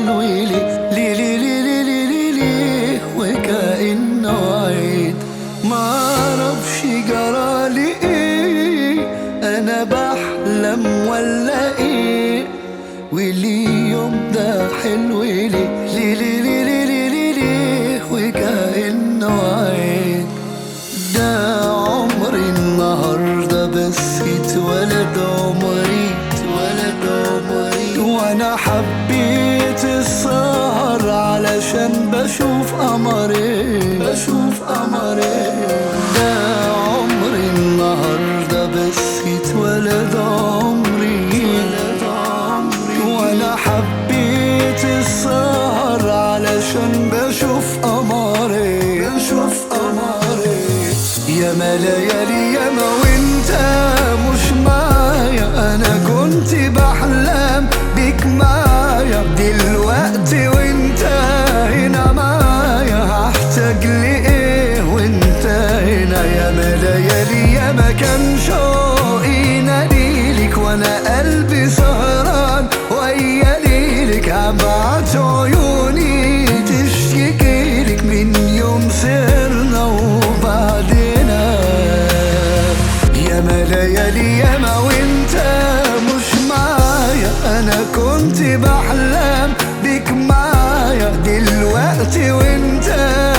حلو لي لي لي لي لي لي لي لي وكأنه عيد ما اعرفش جرالي ايه انا بحلم ولا ايه واليوم ده حلو لي لي لي لي لي لي لي لي وكأنه عيد ده عمري النهاردة بس اتولد عمري اتولد عمري وانا حبيت السهر علشان بشوف قمري بشوف قمري ده عمري النهاردة بس اتولد عمري اتولد عمري وانا حبيت السهر علشان بشوف قمري بشوف قمري ياما ليالي ياما وانت مش معايا انا كنت بحلم بيك معايا دلوقتي وانت هنا معايا هحتاج لايه وانت هنا ياما ليالي ياما كان شوقي ناديلك وانا قلبي سهران ويا ليلك هبعت عيوني تشتكيلك من يوم سهرنا وبعدنا ياما ليالي ياما وانت مش معايا انا كنت بحلم بيك معايا دلوقتي وانت